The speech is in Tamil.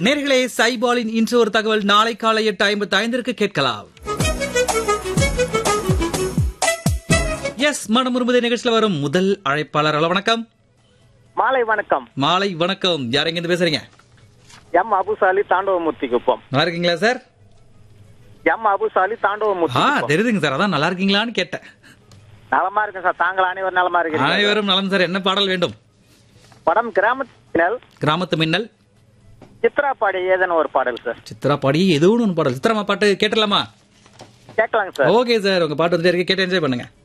நேர்களே சைபாலின் இன்று ஒரு தகவல் நாளை காலை எட்டு ஐம்பத்தி ஐந்திற்கு கேட்கலாம் எஸ் மனம் விரும்புதே நிகழ்ச்சியில் வரும் முதல் அழைப்பாளர் ஹலோ வணக்கம் மாலை வணக்கம் மாலை வணக்கம் யார் எங்க இருந்து பேசுறீங்க எம் அபுசாலி தாண்டவமூர்த்தி குப்பம் நல்லா இருக்கீங்களா சார் எம் அபுசாலி தாண்டவமூர்த்தி ஆ குப்பம். தெரியுதுங்க சார் அதான் நல்லா இருக்கீங்களான்னு கேட்டேன் நலமா இருக்கேன் சார் தாங்கள் அனைவரும் நலமா இருக்கீங்க அனைவரும் நலம் சார் என்ன பாடல் வேண்டும் படம் கிராமத்தினல் கிராமத்து மின்னல் சித்ரா பாடி ஏதன ஒரு பாடல் சார் சித்ரா பாடி ஏதோ ஒன்று பாடல் சித்ராமா பாட்டு கேட்டலாமா கேட்கலாங்க சார் ஓகே சார் உங்க பாட்டு வந்து கேட்டு என்ஜாய் பண்ணுங்க